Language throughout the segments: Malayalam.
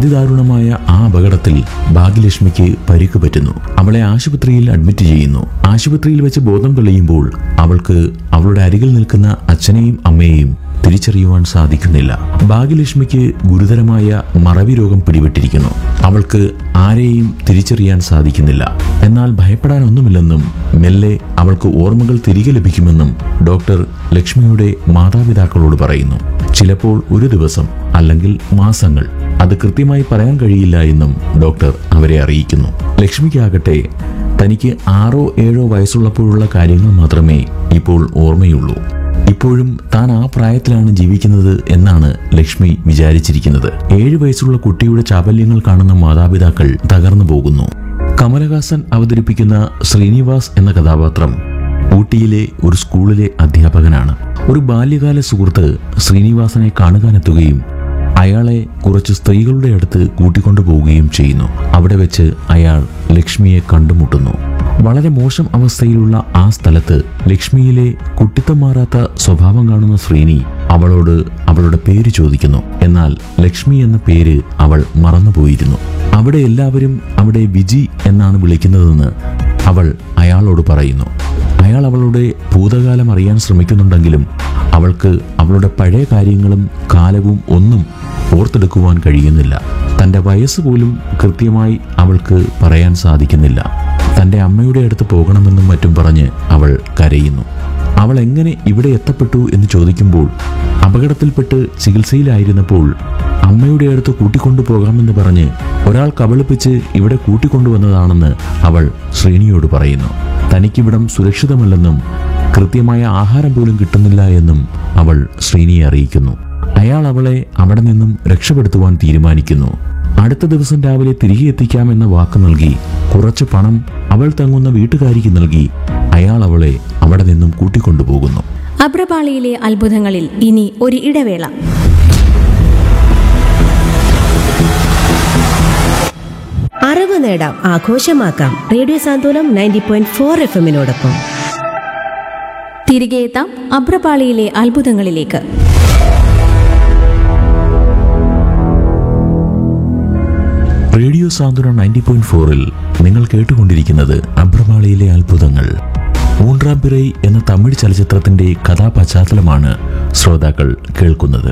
അതിദാരുണമായ ആ അപകടത്തിൽ ഭാഗ്യലക്ഷ്മിക്ക് പരിക്ക് പറ്റുന്നു അവളെ ആശുപത്രിയിൽ അഡ്മിറ്റ് ചെയ്യുന്നു ആശുപത്രിയിൽ വെച്ച് ബോധം തെളിയുമ്പോൾ അവൾക്ക് അവളുടെ അരികിൽ നിൽക്കുന്ന അച്ഛനെയും അമ്മയെയും തിരിച്ചറിയുവാൻ സാധിക്കുന്നില്ല ഭാഗ്യലക്ഷ്മിക്ക് ഗുരുതരമായ മറവി രോഗം പിടിപെട്ടിരിക്കുന്നു അവൾക്ക് ആരെയും തിരിച്ചറിയാൻ സാധിക്കുന്നില്ല എന്നാൽ ഭയപ്പെടാനൊന്നുമില്ലെന്നും മെല്ലെ അവൾക്ക് ഓർമ്മകൾ തിരികെ ലഭിക്കുമെന്നും ഡോക്ടർ ലക്ഷ്മിയുടെ മാതാപിതാക്കളോട് പറയുന്നു ചിലപ്പോൾ ഒരു ദിവസം അല്ലെങ്കിൽ മാസങ്ങൾ അത് കൃത്യമായി പറയാൻ കഴിയില്ല എന്നും ഡോക്ടർ അവരെ അറിയിക്കുന്നു ലക്ഷ്മിക്കാകട്ടെ തനിക്ക് ആറോ ഏഴോ വയസ്സുള്ളപ്പോഴുള്ള കാര്യങ്ങൾ മാത്രമേ ഇപ്പോൾ ഓർമ്മയുള്ളൂ ഇപ്പോഴും താൻ ആ പ്രായത്തിലാണ് ജീവിക്കുന്നത് എന്നാണ് ലക്ഷ്മി വിചാരിച്ചിരിക്കുന്നത് ഏഴു വയസ്സുള്ള കുട്ടിയുടെ ചാബല്യങ്ങൾ കാണുന്ന മാതാപിതാക്കൾ തകർന്നു പോകുന്നു കമലഹാസൻ അവതരിപ്പിക്കുന്ന ശ്രീനിവാസ് എന്ന കഥാപാത്രം ഊട്ടിയിലെ ഒരു സ്കൂളിലെ അധ്യാപകനാണ് ഒരു ബാല്യകാല സുഹൃത്ത് ശ്രീനിവാസനെ കാണുവാനെത്തുകയും അയാളെ കുറച്ച് സ്ത്രീകളുടെ അടുത്ത് കൂട്ടിക്കൊണ്ടുപോവുകയും ചെയ്യുന്നു അവിടെ വെച്ച് അയാൾ ലക്ഷ്മിയെ കണ്ടുമുട്ടുന്നു വളരെ മോശം അവസ്ഥയിലുള്ള ആ സ്ഥലത്ത് ലക്ഷ്മിയിലെ കുട്ടിത്തം മാറാത്ത സ്വഭാവം കാണുന്ന ശ്രീനി അവളോട് അവളുടെ പേര് ചോദിക്കുന്നു എന്നാൽ ലക്ഷ്മി എന്ന പേര് അവൾ മറന്നുപോയിരുന്നു അവിടെ എല്ലാവരും അവിടെ വിജി എന്നാണ് വിളിക്കുന്നതെന്ന് അവൾ അയാളോട് പറയുന്നു അയാൾ അവളുടെ ഭൂതകാലം അറിയാൻ ശ്രമിക്കുന്നുണ്ടെങ്കിലും അവൾക്ക് അവളുടെ പഴയ കാര്യങ്ങളും കാലവും ഒന്നും ഓർത്തെടുക്കുവാൻ കഴിയുന്നില്ല തൻ്റെ വയസ്സ് പോലും കൃത്യമായി അവൾക്ക് പറയാൻ സാധിക്കുന്നില്ല തൻ്റെ അമ്മയുടെ അടുത്ത് പോകണമെന്നും മറ്റും പറഞ്ഞ് അവൾ കരയുന്നു അവൾ എങ്ങനെ ഇവിടെ എത്തപ്പെട്ടു എന്ന് ചോദിക്കുമ്പോൾ അപകടത്തിൽപ്പെട്ട് ചികിത്സയിലായിരുന്നപ്പോൾ അമ്മയുടെ അടുത്ത് കൂട്ടിക്കൊണ്ടുപോകാമെന്ന് പറഞ്ഞ് ഒരാൾ കബളിപ്പിച്ച് ഇവിടെ കൂട്ടിക്കൊണ്ടുവന്നതാണെന്ന് അവൾ ശ്രീനിയോട് പറയുന്നു തനിക്കിവിടം സുരക്ഷിതമല്ലെന്നും കൃത്യമായ ആഹാരം പോലും കിട്ടുന്നില്ല എന്നും അവൾ ശ്രീനിയെ അറിയിക്കുന്നു അയാൾ അവളെ അവിടെ നിന്നും രക്ഷപ്പെടുത്തുവാൻ തീരുമാനിക്കുന്നു അടുത്ത ദിവസം രാവിലെ തിരികെ എത്തിക്കാമെന്ന വാക്ക് നൽകി കുറച്ച് പണം അവൾ തങ്ങുന്ന വീട്ടുകാരിക്ക് നൽകി അയാൾ അവളെ അവിടെ നിന്നും കൂട്ടിക്കൊണ്ടുപോകുന്നു അബ്രപാളിയിലെ അത്ഭുതങ്ങളിൽ ഇനി ഒരു ഇടവേള അറിവ് നേടാം ആഘോഷമാക്കാം radio Santhwanam ninety point four F എമ്മിനോടൊപ്പം തിരികെ എത്താം അബ്രപാളിയിലെ അത്ഭുതങ്ങളിലേക്ക് റേഡിയോ സാന്ത്വനം നയൻറ്റി പോയിന്റ് ഫോറിൽ നിങ്ങൾ കേട്ടുകൊണ്ടിരിക്കുന്നത് അഭ്രമാളിയിലെ അത്ഭുതങ്ങൾ മൂன்றாം പിറൈ എന്ന തമിഴ് ചലച്ചിത്രത്തിന്റെ കഥാപശ്ചാത്തലമാണ് ശ്രോതാക്കൾ കേൾക്കുന്നത്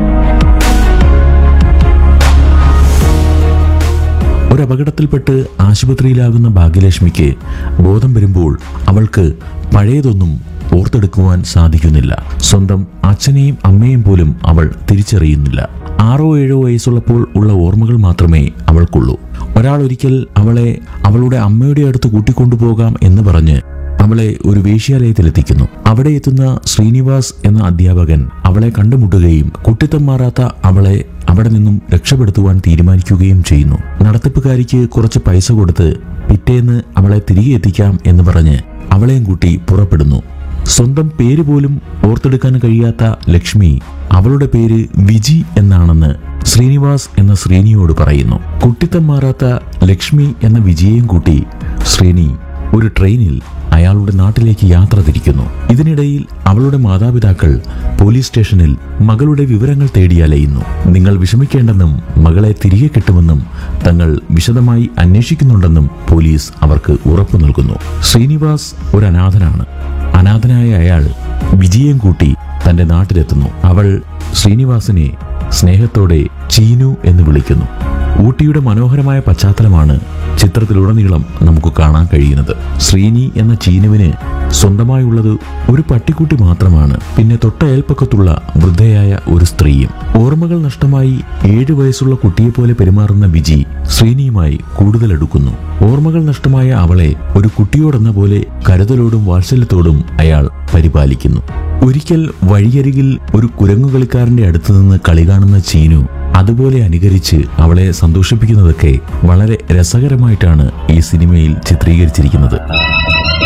ഒരു അപകടത്തിൽപ്പെട്ട് ആശുപത്രിയിലാകുന്ന ഭാഗ്യലക്ഷ്മിക്ക് ബോധം വരുമ്പോൾ അവൾക്ക് പഴയതൊന്നും ഓർത്തെടുക്കുവാൻ സാധിക്കുന്നില്ല സ്വന്തം അച്ഛനെയും അമ്മയും പോലും അവൾ തിരിച്ചറിയുന്നില്ല ആറോ ഏഴോ വയസ്സുള്ളപ്പോൾ ഉള്ള ഓർമ്മകൾ മാത്രമേ അവൾക്കുള്ളൂ ഒരാൾ ഒരിക്കൽ അവളെ അവളുടെ അമ്മയുടെ അടുത്ത് കൂട്ടിക്കൊണ്ടുപോകാം എന്ന് പറഞ്ഞ് അവളെ ഒരു വേശ്യാലയത്തിലെത്തിക്കുന്നു അവിടെ എത്തുന്ന ശ്രീനിവാസ് എന്ന അധ്യാപകൻ അവളെ കണ്ടുമുട്ടുകയും കുട്ടിത്തം മാറാത്ത അവളെ അവിടെ നിന്നും രക്ഷപ്പെടുത്തുവാൻ തീരുമാനിക്കുകയും ചെയ്യുന്നു നടത്തിപ്പുകാരിക്ക് കുറച്ച് പൈസ കൊടുത്ത് പിറ്റേന്ന് അവളെ തിരികെ എത്തിക്കാം എന്ന് പറഞ്ഞ് അവളെയും കൂട്ടി പുറപ്പെടുന്നു സ്വന്തം പേര് പോലും ഓർത്തെടുക്കാൻ കഴിയാത്ത ലക്ഷ്മി അവളുടെ പേര് വിജി എന്നാണെന്ന് ശ്രീനിവാസ് എന്ന ശ്രീനിയോട് പറയുന്നു കുട്ടിത്തം മാറാത്ത ലക്ഷ്മി എന്ന വിജയെയും കൂട്ടി ശ്രീനി ഒരു ട്രെയിനിൽ അയാളുടെ നാട്ടിലേക്ക് യാത്ര തിരിക്കുന്നു ഇതിനിടയിൽ അവളുടെ മാതാപിതാക്കൾ പോലീസ് സ്റ്റേഷനിൽ മകളുടെ വിവരങ്ങൾ തേടി അലയുന്നു നിങ്ങൾ വിഷമിക്കേണ്ടെന്നും മകളെ തിരികെ കിട്ടുമെന്നും തങ്ങൾ വിശദമായി അന്വേഷിക്കുന്നുണ്ടെന്നും പോലീസ് അവർക്ക് ഉറപ്പു നൽകുന്നു ശ്രീനിവാസ് ഒരു അനാഥനാണ് അനാഥനായ അയാൾ വിജയം കൂട്ടി തന്റെ നാട്ടിലെത്തുന്നു അവൾ ശ്രീനിവാസിനെ സ്നേഹത്തോടെ ചീനു എന്ന് വിളിക്കുന്നു ഊട്ടിയുടെ മനോഹരമായ പശ്ചാത്തലമാണ് ചിത്രത്തിലുടനീളം നമുക്ക് കാണാൻ കഴിയുന്നത് ശ്രീനി എന്ന ചീനുവിന് സ്വന്തമായുള്ളത് ഒരു പട്ടിക്കുട്ടി മാത്രമാണ് പിന്നെ തൊട്ടയൽപ്പക്കത്തുള്ള വൃദ്ധയായ ഒരു സ്ത്രീയും ഓർമ്മകൾ നഷ്ടമായി ഏഴു വയസ്സുള്ള കുട്ടിയെപ്പോലെ പെരുമാറുന്ന വിജി ശ്രീനിയുമായി കൂടുതൽ അടുക്കുന്നു ഓർമ്മകൾ നഷ്ടമായ അവളെ ഒരു കുട്ടിയോടെന്ന പോലെ കരുതലോടും വാത്സല്യത്തോടും അയാൾ പരിപാലിക്കുന്നു ഒരിക്കൽ വഴിയരികിൽ ഒരു കുരങ്ങുകളിക്കാരന്റെ അടുത്ത് നിന്ന് കളി കാണുന്ന ചീനു അതുപോലെ അനുകരിച്ച് അവളെ സന്തോഷിപ്പിക്കുന്നതൊക്കെ വളരെ രസകരമായിട്ടാണ് ഈ സിനിമയിൽ ചിത്രീകരിച്ചിരിക്കുന്നത്